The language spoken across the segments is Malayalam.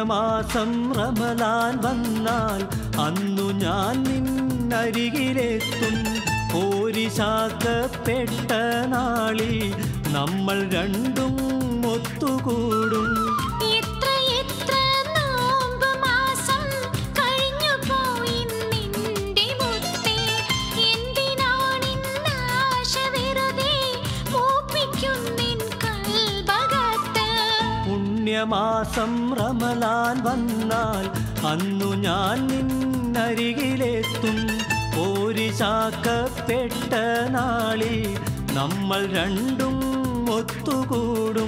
പുണ്യമാസം റമലാൻ വന്നാൽ അന്നു ഞാൻ നിന്നരികിലെത്തും പോരിശാക്കപ്പെട്ട നാളിൽ നമ്മൾ രണ്ടും ഒത്തുകൂടും എത്ര എത്ര നോമ്പ് മാസം കഴിഞ്ഞു പോയി നിന്റെ മുത്തേ എന്തിനാണിന്നാശ വെറുതെ മൂപ്പിക്കുന്നിൻ കൽബകത്ത് പുണ്യമാസം റമലാൻ വന്നാൽ അന്നു ഞാൻ നിന്നരികിലെത്തും പോരിശാക്കപ്പെട്ട നാളിൽ നമ്മൾ രണ്ടും ഒത്തുകൂടും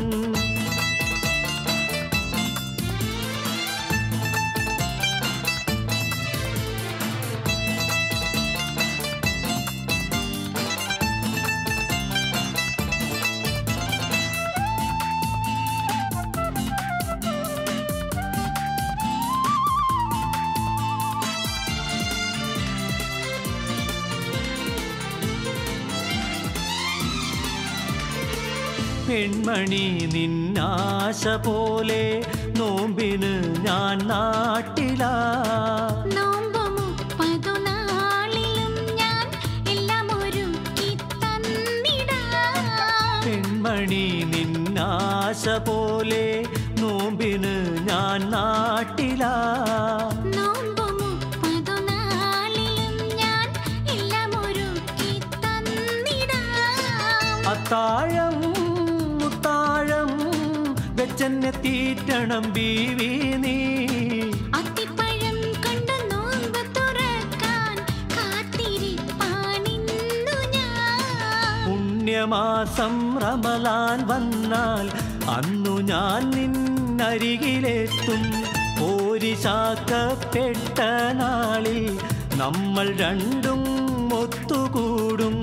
പെൺമണി നിന്നാശ പോലെ നോമ്പിന് ഞാൻ നാട്ടിലാ നോമ്പ് മുപ്പതു നാളിലും ഞാൻ എല്ലാം ഒരുക്കി തന്നിടാം പെൺമണി നിന്നാശ പോലെ നോമ്പിന് ഞാൻ നാട്ടിലാ നോമ്പ് മുപ്പതു നാളിലും ഞാൻ എല്ലാം ഒരുക്കി തന്നിടാം അത്താഴം മുത്താഴം വെച്ചെന്നെ തീറ്റണം ബീവി നീ അത്തിപ്പഴം കൊണ്ട് നോമ്പ് തുറക്കാൻ കാത്തിരിപ്പാനിന്നു ഞാൻ പുണ്യമാസം റമലാൻ വന്നാൽ അന്നു ഞാൻ നിന്നരികിലെത്തും പോരിശാക്കപ്പെട്ട നാളിൽ നമ്മൾ രണ്ടും ഒത്തുകൂടും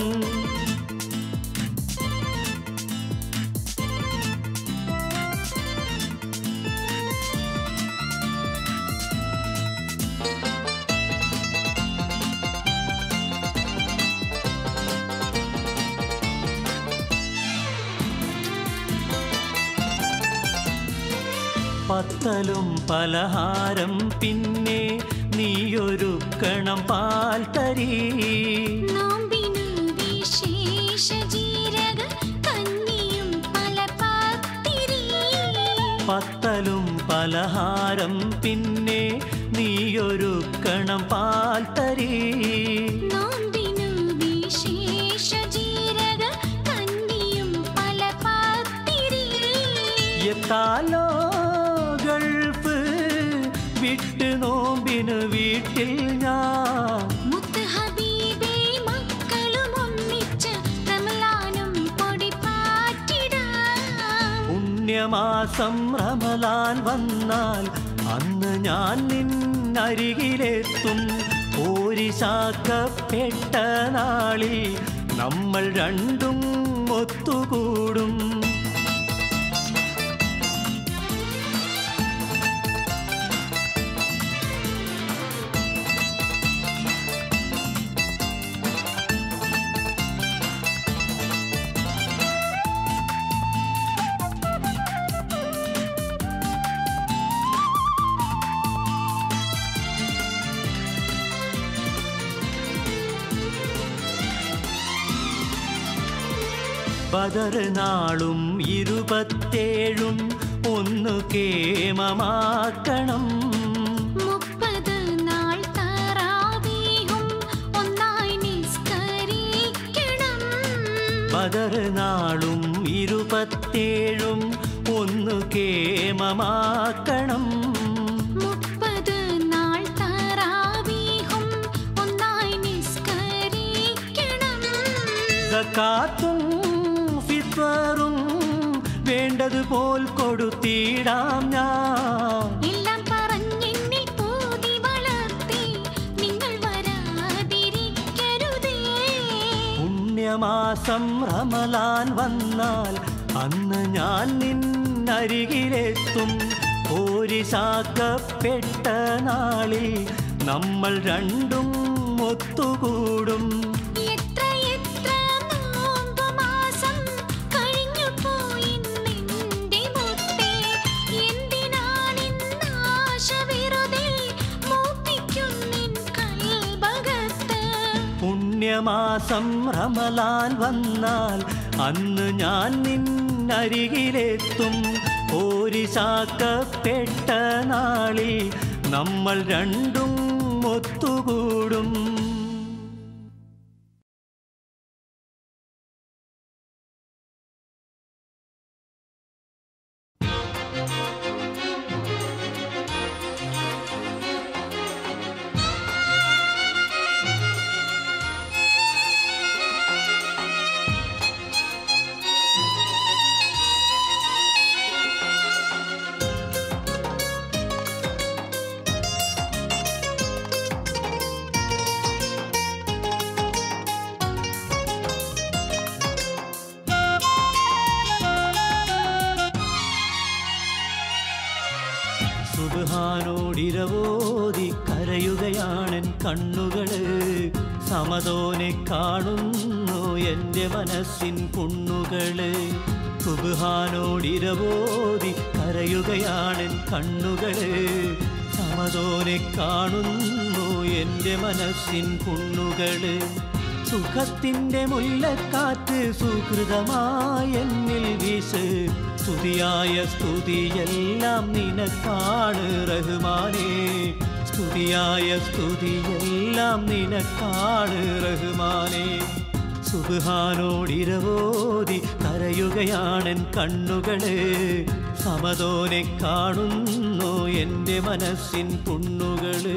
പത്തലും പലഹാരം പിന്നെ നീയൊരുക്കണം പാൽ തരീ നോമ്പിനു വിശേഷ ജീരക കഞ്ഞിയും പല പത്തിരി പത്തലും പലഹാരം പിന്നെ നീയൊരുക്കണം പാൽ തരീ നോമ്പിനു വിശേഷ ജീരക കഞ്ഞിയും പല പത്തിരി എത്താലോ ഗൾഫ് വിട്ട് നോമ്പിന് വീട്ടിൽ ഞാൻ മുത്ത് ഹബീബേ മക്കളും ഒന്നിച്ച് റമലാനും പൊടിപ്പാറ്റിടാം പുണ്യമാസം റമലാൻ വന്നാൽ അന്ന് ഞാൻ നിന്നരികിലെത്തും പോരിശാക്കപ്പെട്ട നാളിൽ നമ്മൾ രണ്ടും ഒത്തുകൂടും ബദർ നാളും ഇരുപത്തേഴും ഒന്ന് കേമമാക്കണം മുപ്പത് നാൾ തറാവീഹും ഒന്നായി നിസ്കരിക്കണം ബദർ നാളും ഇരുപത്തേഴും ഒന്ന് കേമമാക്കണം മുപ്പത് നാൾ തറാവീഹും ഒന്നായി നിസ്കരിക്കണം സക്കാത്തും ഫിത്വറും വേണ്ടതുപോൽ കൊടുത്തിടാം ഞാൻ എല്ലാം പറഞ്ഞെന്നിൽ പൂതി വളർത്തി നിങ്ങൾ വരാതിരിക്കരുതേ പുണ്യമാസം റമലാൻ വന്നാൽ അന്ന് ഞാൻ നിന്നരികിലെത്തും പോരിശാക്കപ്പെട്ട നാളിൽ നമ്മൾ രണ്ടും ഒത്തുകൂടും എത്ര എത്ര നോമ്പ് മാസം കഴിഞ്ഞു പോയി നിന്റെ മുത്തേ എന്തിനാണിന്നാശ പുണ്യമാസം റമലാൻ വന്നാൽ അന്ന് ഞാൻ നിന്നരികിലെത്തും ഓരിശാക്കപ്പെട്ട നാളിൽ നമ്മൾ രണ്ടും ഒത്തുകൂടും സുബാനോടിരവോതി കരയുകയാണൻ കണ്ണുകള് സമതോനെ കാണുന്നു എൻ്റെ മനസ്സിൻ പുണ്ണുകള് സുബാനോടിരവോതി കരയുകയാണൻ കണ്ണുകള് സമതോനെ കാണുന്നു എൻ്റെ മനസ്സിൻ പുണ്ണുകള് സുഖത്തിൻ്റെ മുല്ലക്കാറ്റ് സുഹൃതമായ എന്നിൽ വീശ് സ്തുതിയായ സ്തുതിയെല്ലാം നിനക്കാണ് റഹ്മാനേ സ്തുതിയായ സ്തുതിയെല്ലാം നിനക്കാണ് റഹ്മാനേ സുബാനോടിരവോതി കരയുകയാണൻ കണ്ണുകള് സമതോനെ കാണുന്നു എൻ്റെ മനസ്സിൻ പുണ്ണുകള്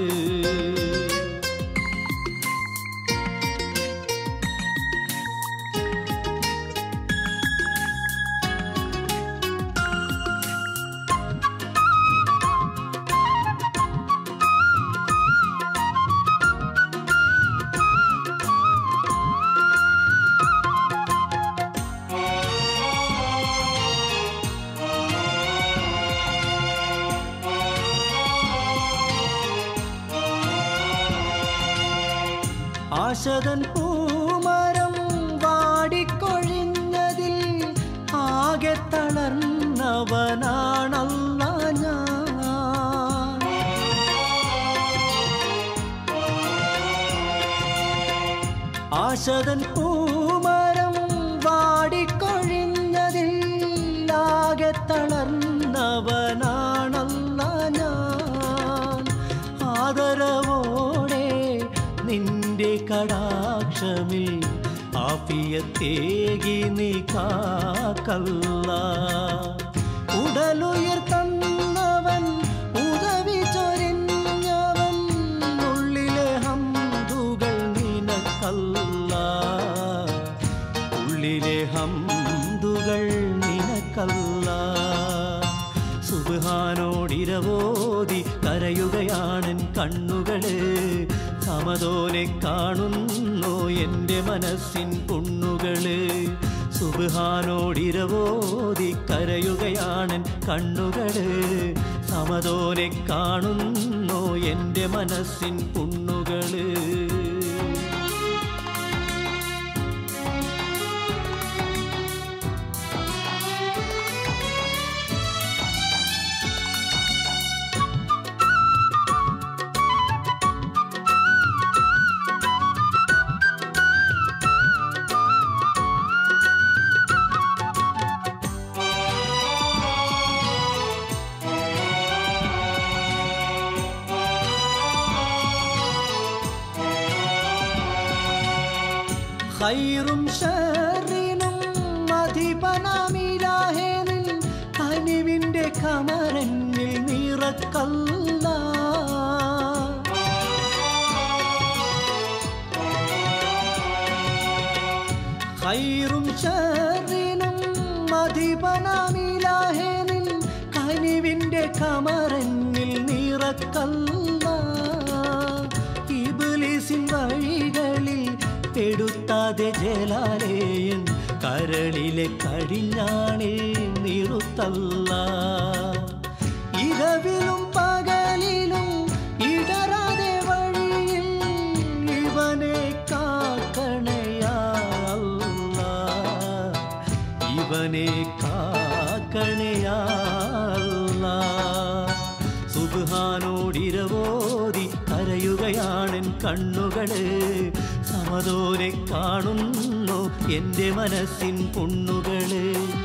ആശതൻ പൂമരം വാടിക്കൊഴിഞ്ഞതിൽ ആകെ തളർന്നവനാണല്ല ഞാൻ ആശതൻ പൂമരം വാടിക്കൊഴിഞ്ഞതിൽ ആകെ തളർന്നവനാണല്ല ഞാൻ ആദരവോടെ നിന്റെ കടാക്ഷമിൽ ആഫിയത്തേകി നീ കാക്കല്ല ഉടലുയർ തന്നവൻ ഉദവി ചൊരിഞ്ഞവൻ ഉള്ളിലെ ഹംദുകൾ നിനക്കല്ല ഉള്ളിലെ ഹംദുകൾ നിനക്കല്ല സുബാനോടിരവോതി കരയുകയാണൻ കണ്ണുകള് സമതോനെ കാണുന്നു എൻ്റെ മനസ്സിൻ പുണ്ണുകള് സുബാനോടിരവോതി കരയുകയാണൻ കണ്ണുകള് സമതോനെ കാണുന്നു എൻ്റെ മനസ്സിൻ പുണ്ണുകള് ഖൈറും ഷറിനും അധിപനാമിരാഹേനിൽ കനിവിൻ്റെ കമരന്നിൽ നിറക്കല്ല ഖൈറും ഷറിനും അധിപനാമിരാഹേനിൽ കനിവിൻ്റെ കമരന്നിൽ നിറക്കല്ല ഇബ്ലീസിൻ വഴികളിൽ പെടുത്താതെ ജലാലേയൻ കരളിലെ കടിഞ്ഞാണിൽ നിറുത്തല്ല ഇരവിലും പകലിലും ഇടരാതെ വഴിയിൽ ഇവനെ കാക്കണയാല്ല ഇവനെ കാക്കണയാല്ല സുബാനോടിരവോതി കരയുകയാണൻ കണ്ണുകള് സമതോനെ കാണുന്നു എൻ്റെ മനസ്സിൻ പുണ്ണുകള്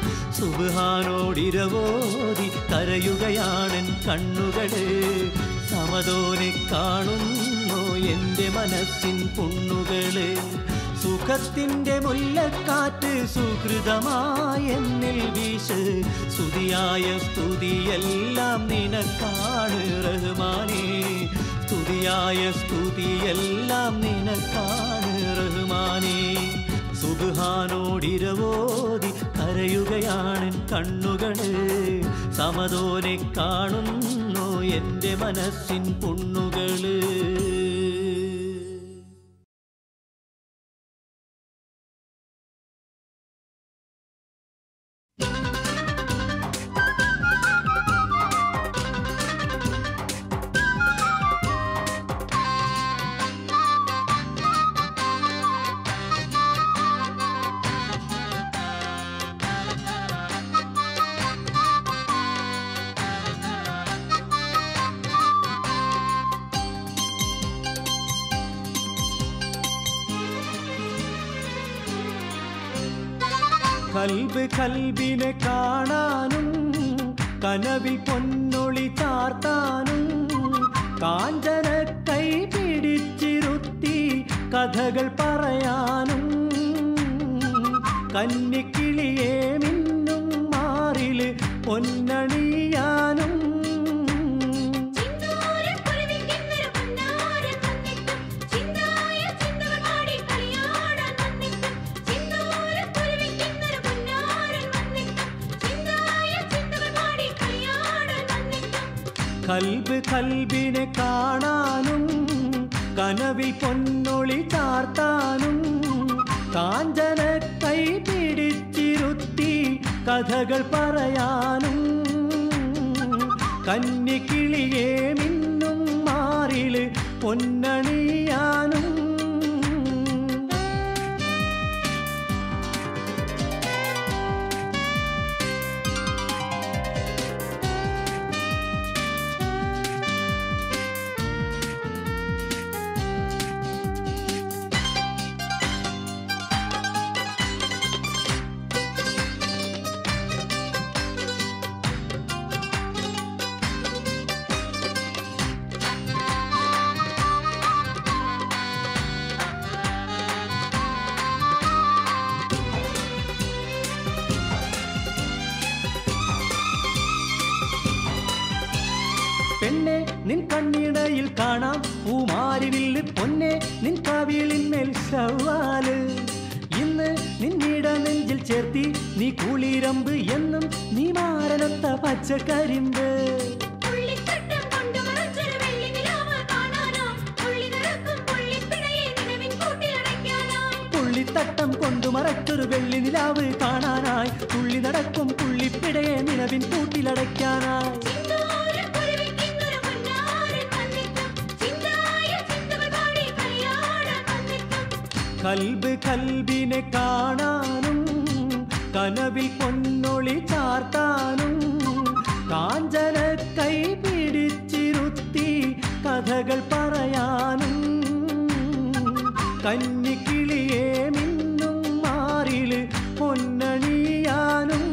സുബാനോടിരവോതി കരയുകയാണൻ കണ്ണുകള് സമതോനെ കാണുന്നു എൻ്റെ മനസ്സിൻ പുണ്ണുകള് സുഖത്തിൻ്റെ മുല്ലക്കാറ്റ് സുഹൃതമായ എന്നിൽ വീശ് സ്തുതിയായ സ്തുതിയെല്ലാം നിനക്കാണ് റഹ്മാനേ സ്തുതിയായ സ്തുതിയെല്ലാം നിനക്കാണ് റഹ്മാനേ സുബാനോടിരവോതി കരയുകയാണ് കണ്ണുകള് സമതോനെ കാണുന്നു എൻ്റെ മനസ്സിൻ പുണ്ണുകള് കൽബ് കൽബിനെ കാണാനും കനവിൽ പൊന്നൊളി ചാർത്താനും കാഞ്ചന കൈ പിടിച്ചിരുത്തി കഥകൾ പറയാനും കന്നിക്കിളിയെ മിന്നും മാറില് പൊന്നണിയാനും ചിന്തോരക്കുരുവിക്കിന്നൊരു പൊന്നാരൻ വന്നിട്ടും ചിന്തായ ചിന്തകൾ പാടി കളിയാടാൻ വന്നിട്ടും ചിന്തോരക്കുരുവിക്കിന്നൊരു പൊന്നാരൻ വന്നിട്ടും ചിന്തായ ചിന്തകൾ പാടി കളിയാടാൻ വന്നിട്ടും കൽബ് കൽബിനെ കാണാനും കനവിൽ പൊന്നൊളി ചാർത്താനും കാഞ്ചന കൈ പിടിച്ചിരുത്തി കഥകൾ പറയാനും കന്നിക്കിളിയെ മിന്നും മാറില് പൊന്നണിയാനും പെണ്ണെ നിൻ കണ്ണിടയിൽ കാണാം പൂമാരിവില്ല് പൊന്നെ നിൻ കവിളിന്മേൽ ശവാല് ഇന്ന് നിന്നിട നെഞ്ചിൽ ചേർത്തി നീ കുളിരമ്പ് എന്നും നീ മാരനൊത്ത പച്ചക്കരിമ്പ് പുള്ളിത്തട്ടം കൊണ്ട് മറച്ചൊരു വെള്ളി നിലാവ് കാണാനായി പുള്ളി നിറക്കും പുള്ളിപ്പിഴയെ നിലവിൻ കൂട്ടിലടയ്ക്കാനായി പുള്ളിത്തട്ടം കൊണ്ടു മറച്ചൊരു വെള്ളി നിലാവ് കാണാനായി തുള്ളി നടക്കും പുള്ളിപ്പിടയെ നിലവിൻ കൂട്ടിലടയ്ക്കാനായി ചിന്തോരക്കുരുവിക്കിന്നൊരു പൊന്നാരൻ വന്നിട്ടും ചിന്തായ ചിന്തകൾ പാടി കളിയാടാൻ വന്നിട്ടും കൽബ് കൽബിനെ കാണാനും കനവിൽ പൊന്നൊളി ചാർത്താനും കാഞ്ചന കൈ പിടിച്ചിരുത്തി കഥകൾ പറയാനും കന്നിക്കിളിയെ മിന്നും മാറില് പൊന്നണിയാനും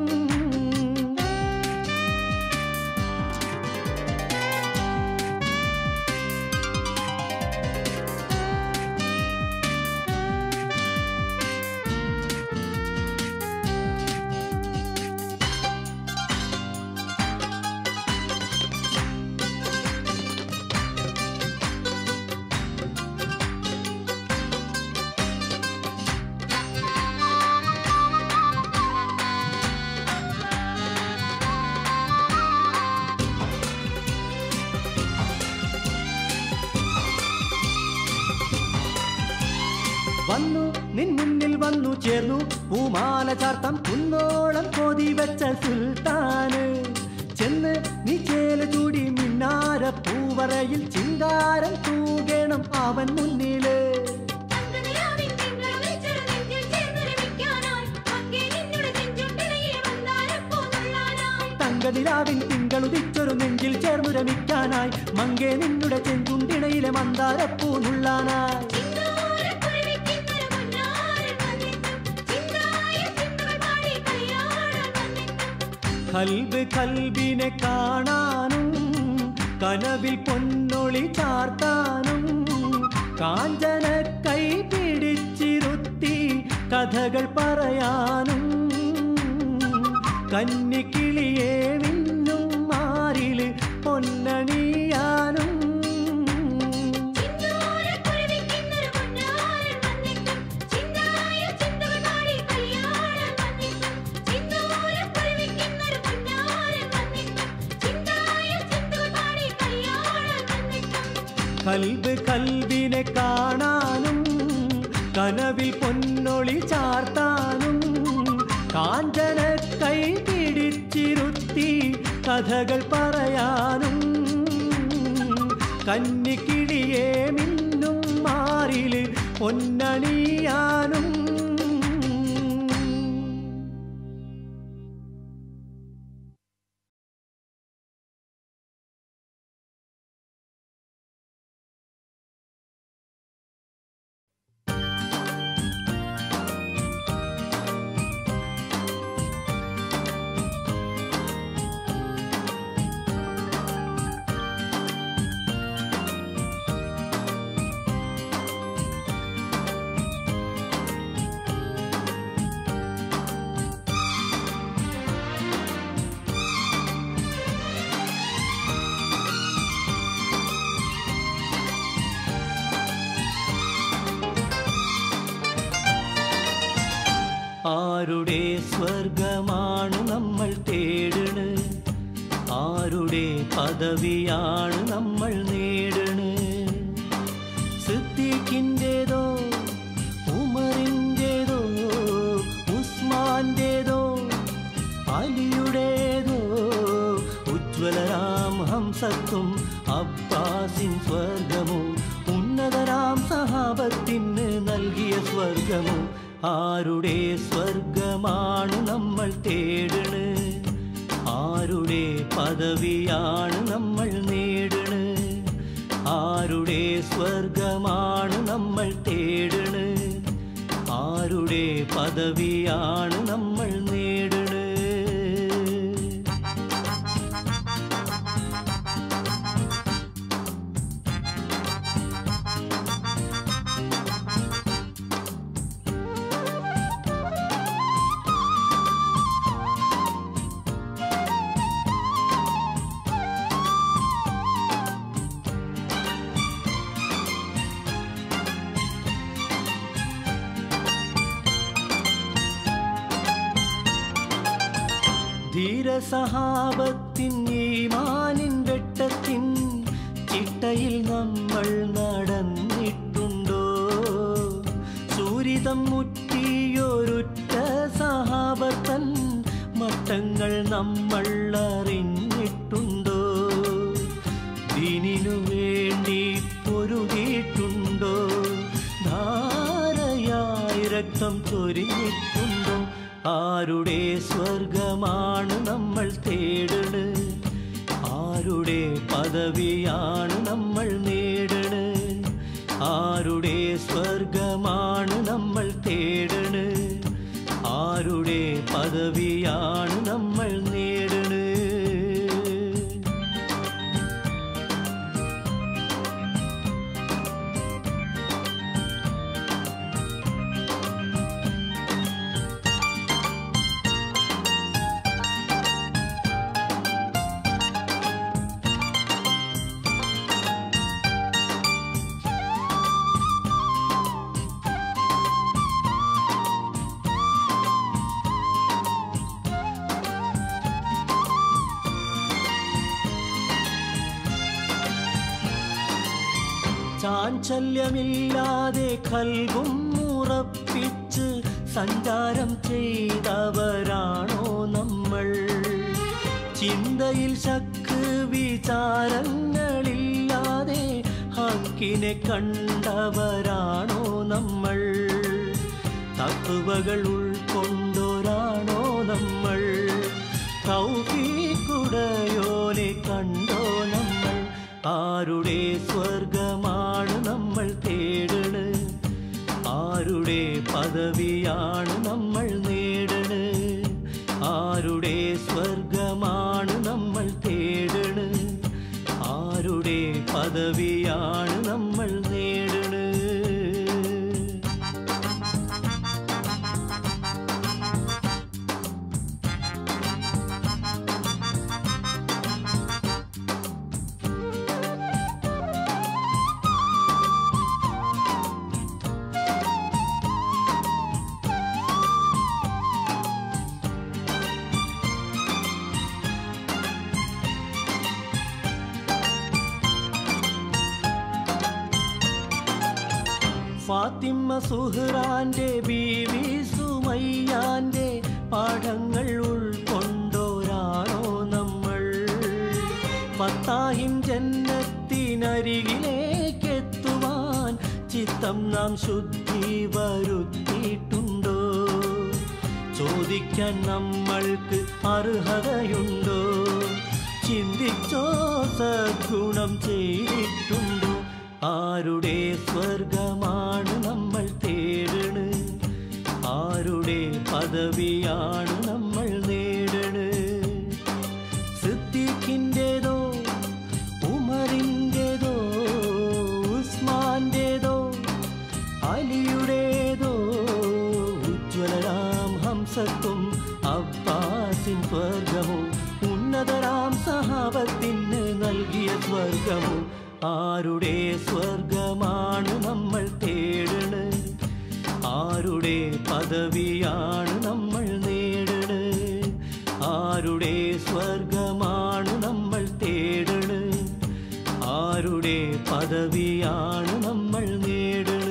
വന്നു നിൻ മുന്നിൽ വന്നു ചേർന്നു പൂമാല ചാർത്തം കുന്നോളം കൊതി വെച്ച സുൽത്താന് ചെന്ന് നീ ചേല ചൂടി മിന്നാര പൂവറയിൽ ചിങ്കാരം തൂകണം അവൻ മുന്നില് തങ്കനിലാവിൻ തിങ്കൾ വെച്ചൊരു നെഞ്ചിൽ ചേർന്നൊരുമിക്കാനായി അങ്ങേ നിന്നുടെ നെഞ്ചുണ്ടിടയിലെ മന്ദാരപ്പൂ നുള്ളാനായി തങ്കനിലാവിൻ തിങ്കളുദിച്ചൊരു നെഞ്ചിൽ ചേർന്നു രമിക്കാനായി മങ്കേ നിന്നുടെ ചെങ്കുണ്ടിണയിലെ മന്ദാരപ്പൂ നുള്ളാനായി ചിന്തോരക്കുരുവിക്കിന്നൊരു കൽബ് കൽബിനെ കാണാനും കനവിൽ പൊന്നൊളി ചാർത്താനും കാഞ്ചന കൈ പിടിച്ചിരുത്തി കഥകൾ പറയാനും കന്നിക്കിളിയെ മിന്നും മാറില് പൊന്നണിയാനും ചിന്തോരക്കുരുവിക്കിന്നൊരു പൊന്നാരൻ വന്നിട്ടും ചിന്തായ ചിന്തകൾ പാടി കല്യാണം വന്നിട്ടും ചിന്തോരക്കുരുവിക്കിന്നൊരു പൊന്നാരൻ വന്നിട്ടും ചിന്തായ ചിന്തകൾ പാടി കല്യാണം വന്നിട്ടും കൽബ് കൽബിനെ കാണാനും കനവിൽ പൊന്നൊളി ചാർത്താനും കാഞ്ചന കൈ പിടിച്ചിരുത്തി കഥകൾ പറയാനും കന്നിക്കിളിയെ മിന്നും മാറില് പൊന്നണിയാനും ആരുടെ സ്വർഗമാണ് നമ്മൾ തേടണ് ആരുടെ പദവിയാണ് നമ്മൾ നേടണ് സിദ്ദീഖിൻ്റെതോ ഉമറിൻ്റെതോ ഉസ്മാൻ്റെതോ അലിയുടേതോ ഉജ്ജ്വലരാം ഹംസത്തും അബ്ബാസിൻ സ്വർഗമോ ഉന്നതരാം സഹാബത്തിന് നൽകിയ സ്വർഗമോ ആരുടെ സ്വർഗമാണ് നമ്മൾ തേടണ് ആരുടെ പദവിയാണ് നമ്മൾ നേടണ് ആരുടെ സ്വർഗമാണ് നമ്മൾ തേടണ് ആരുടെ പദവിയാണ് നമ്മൾ നേടണ് ധീരസഹാബത്തിൻ ഈമാനിൻ വെട്ടത്തിൻ ചിട്ടയിൽ നമ്മൾ നടന്നിട്ടുണ്ടോ സൂരിതം മുറ്റിയൊരുറ്റ സഹാബത്തൻ മട്ടങ്ങൾ നമ്മൾ അറിഞ്ഞിട്ടുണ്ടോ ദീനിനു വേണ്ടി പൊരുതിയിട്ടുണ്ടോ ധാരയായി രക്തം ചൊരിഞ്ഞിട്ടുണ്ടോ ആരുടെ സ്വർഗമാണ് നമ്മൾ തേടണ് ആരുടെ പദവിയാണ് നമ്മൾ നേടണ് ആരുടെ സ്വർഗമാണ് നമ്മൾ തേടണ് ആരുടെ പദവിയാണ് നമ്മൾ നേടണ് ചാഞ്ചല്യമില്ലാതെ കൽവും ഉറപ്പിച്ച് സഞ്ചാരം ചെയ്തവരാണോ നമ്മൾ ചിന്തയിൽ ശക്ക് വിചാരങ്ങളില്ലാതെ ഹക്കിനെ കണ്ടവരാണോ നമ്മൾ തത്വകൾ ഉൾക്കൊണ്ടോരാണോ നമ്മൾ കൗകിക്കുടയോനെ കണ്ടോ നമ്മൾ ആരുടെ സ്വർഗമാണ് നമ്മൾ തേടണ് ആരുടെ പദവിയാണ് നമ്മൾ നേടണ് ആരുടെ സ്വർഗ പദവിയാണ് നമ്മൾ നേടണ് ഫാത്തിമ സുഹ്റാന്റെ ബീവി സുമയ്യാന്റെ പാഠങ്ങൾ ഉൾക്കൊണ്ടോരാണോ നമ്മൾ പത്താഹിം ജന്നത്തിനരികിലേക്കെത്തുവാൻ ചിത്തം നാം ശുദ്ധി വരുത്തിയിട്ടുണ്ടോ ചോദിക്കാൻ നമ്മൾക്ക് അർഹതയുണ്ടോ ചിന്തിച്ചോ സദ്ഗുണം ചെയ്തിട്ടുണ്ടോ ആരുടെ സ്വർഗമാണ് നമ്മൾ തേടണ് ആരുടെ പദവിയാണ് നമ്മൾ നേടണ് സിദ്ദീഖിൻ്റെതോ ഉമറിൻ്റെതോ ഉസ്മാൻ്റെതോ അലിയുടേതോ ഉജ്ജ്വലരാം ഹംസത്തും അബ്ബാസിൻ സ്വർഗമോ ഉന്നതരാം സഹാബത്തിന് നൽകിയ സ്വർഗമോ ആരുടെ സ്വർഗമാണ് നമ്മൾ തേടണ് ആരുടെ പദവിയാണ് നമ്മൾ നേടണ് ആരുടെ സ്വർഗമാണ് നമ്മൾ തേടണ് ആരുടെ പദവിയാണ് നമ്മൾ നേടണ്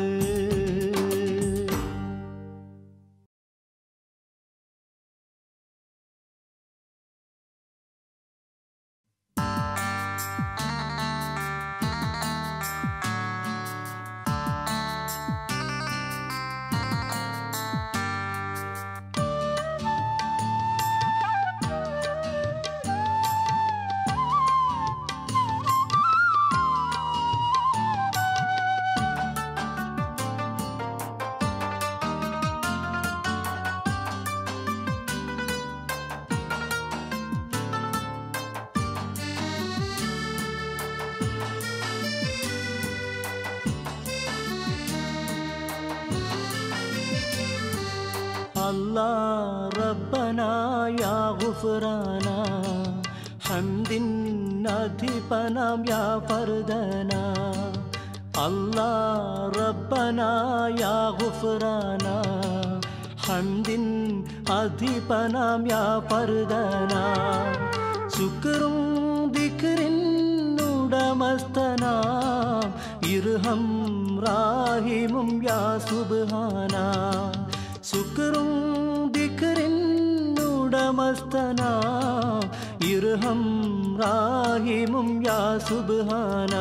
അല്ലാ റബ്ബനാ യാ ഗുഫ്രാന ഹംദിൻ അധിപനാം യാ ഫർദന അല്ലാ റബ്ബനാ യാ ഗുഫ്രാന ഹംദിൻ അധിപനാം യാ ഫർദന ശുക്രും ദിക്റിൻ ഉടമസ്ഥനാം ഇർഹം റാഹിമും യാ സുബ്ഹാന ശുക്രും ദിക്റിൻ ഉടമസ്ഥനാം ഇർഹം റാഹിമും യാ സുബ്ഹാന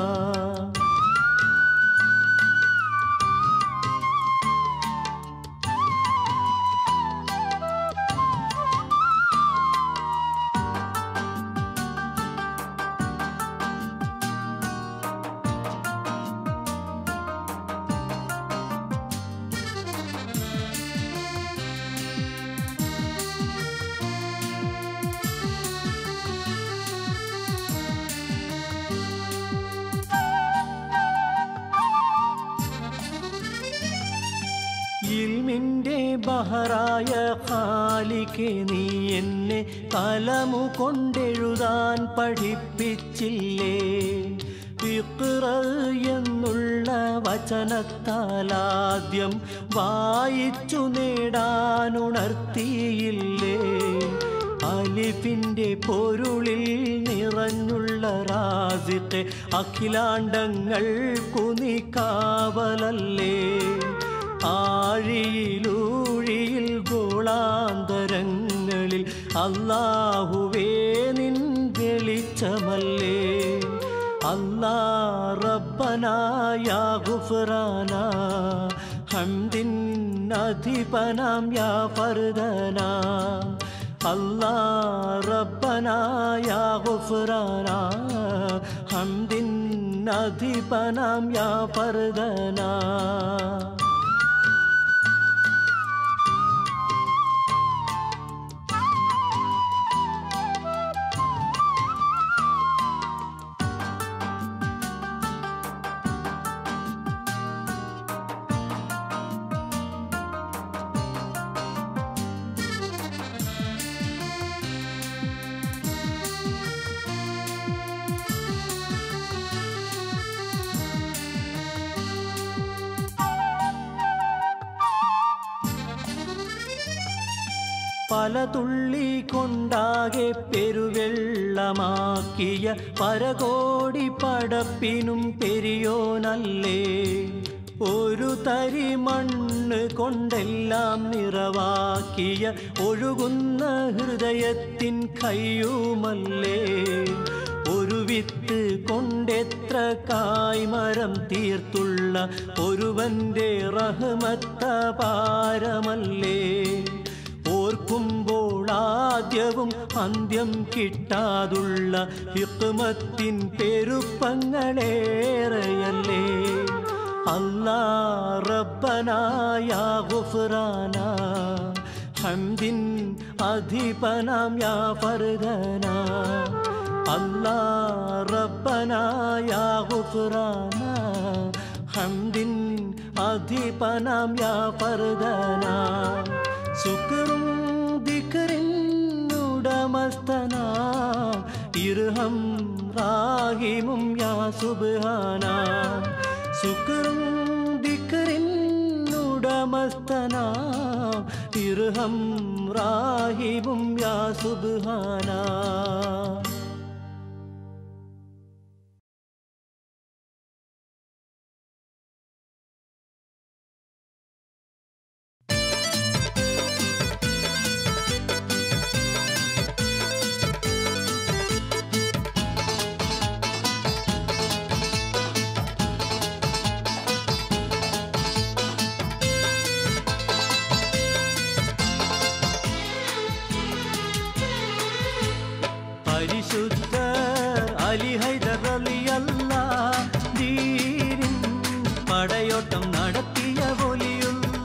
ഇൽമിൻ്റെ ബഹറായ ഖാലിക്ക് നീ എന്നെ കലമു കൊണ്ടെഴുതാൻ പഠിപ്പിച്ചില്ലേ ഇഖ്റ എന്നുള്ള വചനത്താലാദ്യം വായിച്ചു നേടാനുണർത്തിയില്ലേ അലിഫിൻ്റെ പൊരുളിൽ നിറഞ്ഞുള്ള റാസിത്തെ അഖിലാണ്ടങ്ങൾക്കു നീ കാവലല്ലേ ആഴിയിലൂഴിയിൽ ഗോളാന്തരങ്ങളിൽ അല്ലാഹുവേ നിൻ വെളിച്ചമല്ലേ അല്ലാ റബ്ബനായ ഗുഫ്രാന ഹംദിൻ അധിപനാം യാ ഫർദന അല്ലാ റബ്ബനായ ഗുഫ്രാന ഹംദിൻ അധിപനാം യാ ഫർദന പല തുള്ളി കൊണ്ടാകെ പെരുവെള്ളമാക്കിയ പരകോടി പടപ്പിനും പെരിയോനല്ലേ ഒരു തരി മണ്ണ് കൊണ്ടെല്ലാം നിറവാക്കിയ ഒഴുകുന്ന ഹൃദയത്തിൻ കയ്യുമല്ലേ ഒരു വിത്ത് കൊണ്ടെത്ര കായ്മരം തീർത്തുള്ള ഒരുവന്റെ റഹ്മത്ത പാരമല്ലേ ഓർക്കുമ്പോൾ ആദ്യവും അന്ത്യം കിട്ടാതുള്ള ഹിക്മത്തിൻ പെരുപ്പങ്ങളേറെയല്ലേ അല്ലാ റബ്ബനായ ഗുഫ്രാന ഹംദിൻ അധിപനാം യാ ഫർദന അല്ലാ റബ്ബനായ ഗുഫ്രാന ഹംദിൻ അധിപനാം യാ ഫർദന ശുക്രും ദിക്റിൻ ഉടമസ്ഥന ഇർഹം റാഹിമും യാ സുബ്ഹാന ശുക്രും ദിക്റിൻ ഉടമസ്ഥന ഇർഹം റാഹിമും യാ സുബ്ഹാന പരിശുദ്ധ അലി ഹൈദർ അലിയല്ല ധീരിൻ പടയോട്ടം നടത്തിയ ഒലിയുള്ള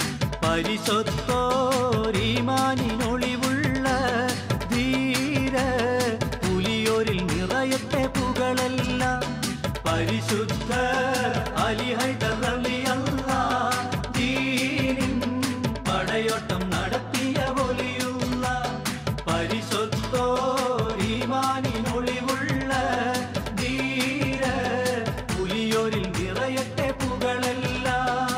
പരിശൊത്തോരീമാനിനൊളിവുള്ള ധീര പുലിയോരിൽ നിറയത്തെ പുകളല്ല പരിശുദ്ധ അലി ഹൈദർ അലിയല്ല ധീരിൻ പടയോട്ടം നടത്തിയ ഒലിയുള്ള പരിശുദ്ധോരിമാനിനൊളിവുള്ള ധീര പുലിയോരിൽ നിറയട്ടെ പുകളല്ല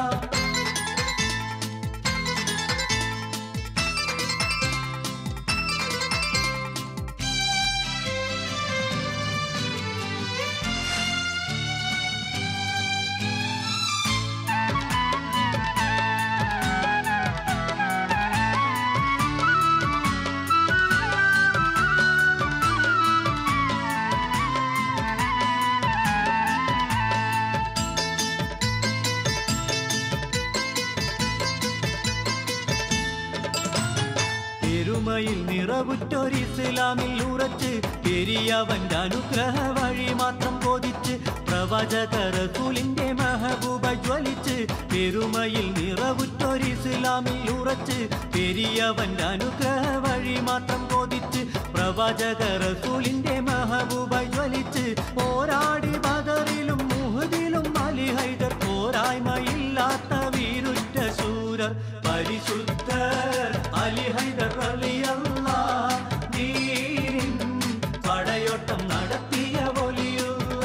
പെരുമയിൽ നിറവുറ്റൊരിസ്ലാമിൽ ഉറച്ച് പെരിയവന്റെ അനുഗ്രഹ വഴി മാത്രം ബോധിച്ച് പ്രവചക റസൂലിന്റെ മഹബൂബ ജ്വലിച്ച് പെരുമയിൽ നിറവുറ്റൊരിസ്ലാമിൽ ഉറച്ച് പെരിയവന്റെ അനുഗ്രഹ വഴി മാത്രം ബോധിച്ച് പ്രവചക റസൂലിന്റെ മഹബൂബ ജ്വലിച്ച് പോരാടി ബദറിലും മുഹദിലും അലി ഹൈദർ പോരായ്മയില്ലാത്ത വീരുറ്റ ശൂരർ പരിശുദ്ധ അലി ഹൈദർ അലിയല്ലാ ധീരിൻ പടയോട്ടം നടത്തിയ ഒലിയുള്ള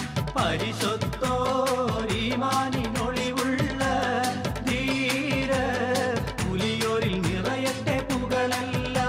പരിശുദ്ധോരിമാനിനൊളിവുള്ള ധീര പുലിയോരിൽ നിറയട്ടെ പുകളല്ല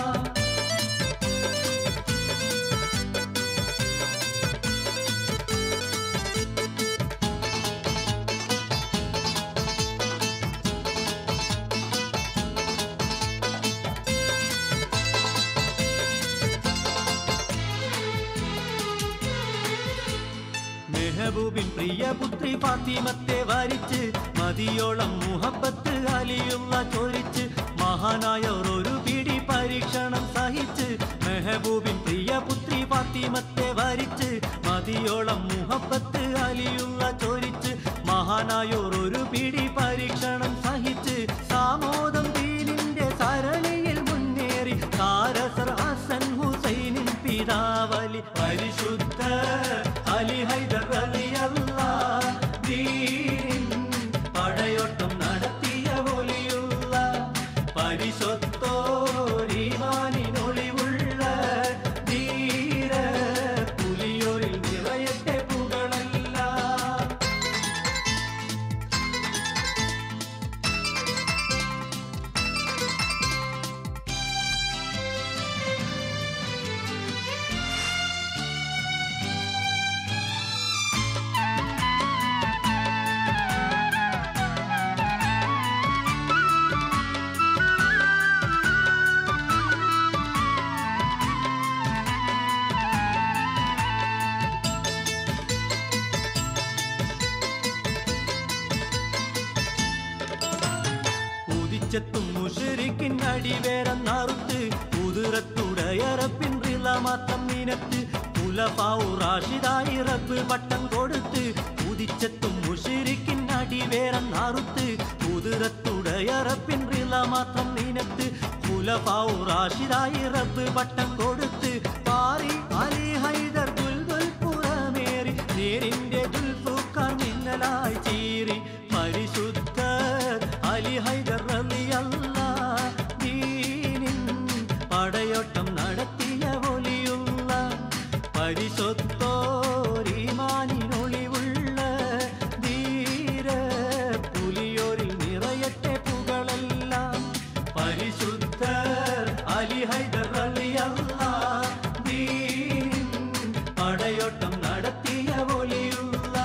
മെഹബൂബിൻ പ്രിയപുത്രി ഫാത്തിമത്തെ വരിച്ച് മതിയോളം മുഹബത്ത് അലിയുള്ള ചൊരിച്ച് മഹാനായർ ഒരു പിടി പരീക്ഷണം സഹിച്ച് മെഹബൂബിൻ പ്രിയപുത്രി ഫാത്തിമത്തെ വരിച്ച് മതിയോളം മുഹബത്ത് അലിയുള്ള ചൊരിച്ച് മഹാനായോർ ഒരു പിടി പരീക്ഷണം സഹിച്ച് സാമോദം ദീനിന്റെ സരണിയിൽ മുന്നേറി താരസർ ഹസൻ ഹുസൈനിൻ പിതാവലി പരിശുദ്ധ അലി ഹൈദർ അലിയല്ലാ ദീനിൻ പടയോട്ടം നടത്തിയ ഒലിയുള്ള പരിശുദ്ധോരിമാനിനൊളിവുള്ള ധീര പുലിയോരിൽ നിറയട്ടെ പുകളല്ല ഉദിച്ചെത്തും മുഷരിക്കിൻ അടിവേരം നറുത്ത് കുതിരത്തുടയറപ്പിൻ റിള മാത്രം നിനത്ത് കുലപാവു റാഷിദായി റബ്ബ് പട്ടം കൊടുത്ത് ഉദിച്ചെത്തും മുഷരിക്കിൻ അടിവേരം നറുത്ത് കുതിരത്തുടയറപ്പിൻ റിള മാത്രം നിനത്ത് കുലപാവു റാഷിദായി റബ്ബ് പട്ടം കൊടുത്ത് പാറി അലി ഹൈദർ ദുൽദുൽ പുറമേറി നേരിന്റെ ദുൽഫുക്കാർ മിന്നലായി ചീറി പരിശുദ്ധർ അലി ഹൈദർ റളിയല്ല ദീനിൻ പടയോട്ടം നടത്തിയ ഒലിയുള്ള പരിശുദ്ധോരിമാനിനൊളിവുള്ള ധീര പുലിയോരിൽ നിറയട്ടെ പുകളെല്ലാം പരിശുദ്ധർ അലി ഹൈദർ റളിയല്ല ദീനിൻ പടയോട്ടം നടത്തിയ ഒലിയുള്ള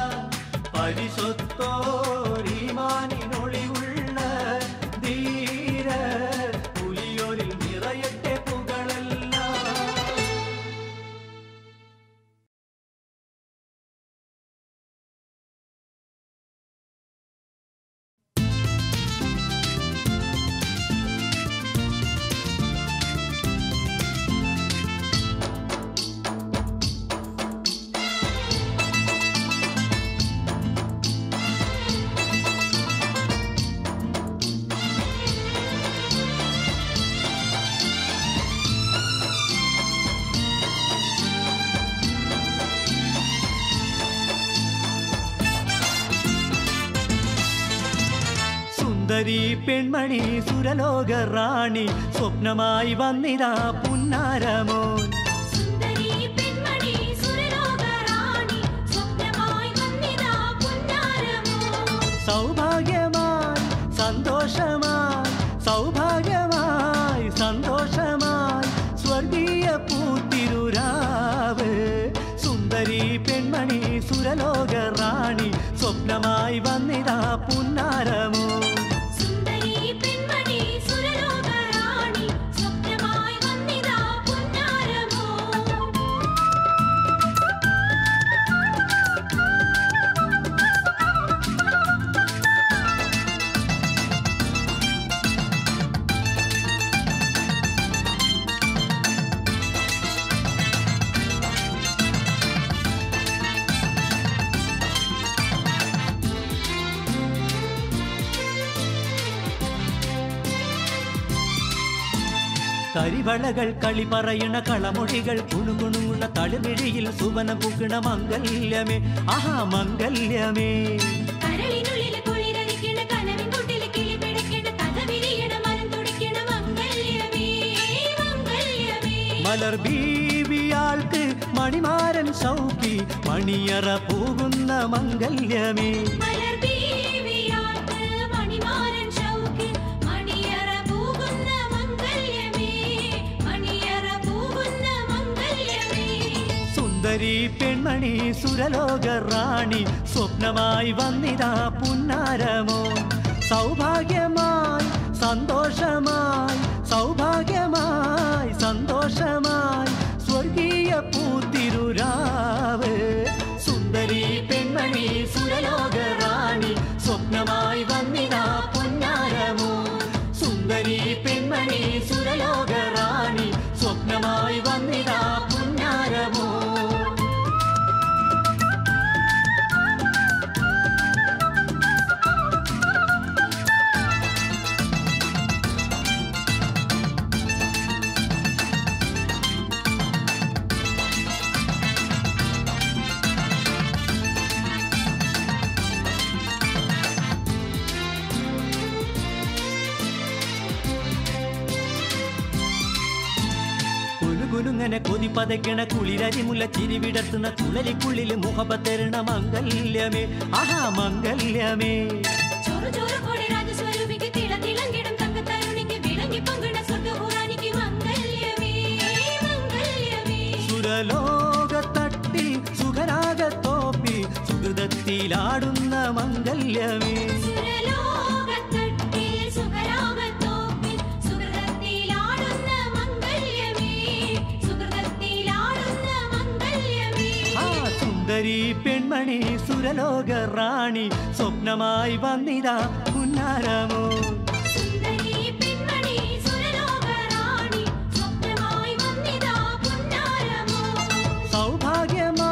പരിശുദ്ധോരിമാനിനൊളിവുള്ള ധീര പുലിയോരിൽ നിറയട്ടെ പുകളെല്ലാം സുന്ദരി പെൺമണി സുരലോക റാണി സ്വപ്നമായി വന്നിതാ പുന്നാരമോൻ സുന്ദരി പെൺമണി സുരലോക റാണി സ്വപ്നമായി വന്നിതാ പുന്നാരമോ സൗഭാഗ്യമായി സന്തോഷമായി സൗഭാഗ്യമായി സന്തോഷമായി സ്വർഗീയ പൂത്തിരുരാവ് സുന്ദരി പെൺമണി സുരലോക റാണി സ്വപ്നമായി വന്നിതാ പുന്നാരമോ സുന്ദരി പെൺമണി സുരലോക റാണി സ്വപ്നമായി വന്നിതാ പുന്നാരമോ കരിവളകൾ കളി പറയണ കളമൊഴികൾ കുണുകുണുങ്ങുന്ന തളിമിഴിയിൽ സുവന പുകണ മംഗല്യമേ ആഹാ മംഗല്യമേ കരളിനുള്ളിലെ കുളിരരിക്കണ കനവിൻ കൂട്ടിലെ കിളി പിടയ്ക്കണ കഥ വിരിയണ മനം തുടിക്കണ മംഗല്യമേ മംഗല്യമേ മലർ ബീവിയാൾക്ക് മണിമാരൻ സൗഖി മണിയറ പോകുന്ന മംഗല്യമേ മലർ ബീവിയാൾക്ക് മണിമാരൻ ഷൗക്കിൽ മണിയറ പൂകുന്ന മംഗല്യമേ മണിയറ പൂകുന്ന മംഗല്യമേ സുന്ദരി പെൺമണി സുരലോക റാണി സ്വപ്നമായി വന്നിതാ പുന്നാരമോ സൗഭാഗ്യമായി സന്തോഷമായി സൗഭാഗ്യമായി സന്തോഷമായി സ്വർഗീയ പൂത്തിരുരാവ് സുന്ദരി പെൺമണി സുരലോക റാണി സ്വപ്നമായി വന്നിതാ പുന്നാരമോ സുന്ദരി പെൺമണി സുരലോക റാണി സ്വപ്നമായി വന്നിതാ പുന്നാരമോ കുലുകുലുങ്ങനെ കൊതി പതയ്ക്കണ കുളിരരിമുല്ല ചിരിവിടർത്തുന്ന കുളലിക്കുള്ളിൽ മുഖപത്തരണ മംഗല്യമേ ആഹാ മംഗല്യമേ ചോറ് ചോറ് കോടി രാജസ്വരൂപിക്ക് തിള തിളങ്ങിടും തങ്കത്തരുണിക്ക് വിളങ്ങി പങ്കിട സ്വർഗപുരാണിക്ക് മംഗല്യമേ മംഗല്യമേ സുരലോകത്തട്ടിൽ സുഖരാഗത്തോപ്പിൽ സുഹൃതത്തിലാടുന്ന മംഗല്യമേ സുരലോകത്തട്ടിൽ സുഖരാഗത്തോപ്പിൽ സുഹൃതത്തിലാടുന്ന മംഗല്യമേ സുഹൃതത്തിലാടുന്ന മംഗല്യമേ ആ സുന്ദരി പെൺമണി സുരലോക റാണി സ്വപ്നമായി വന്നിതാ പുന്നാരമോ സുന്ദരി ഭാഗ്യമാ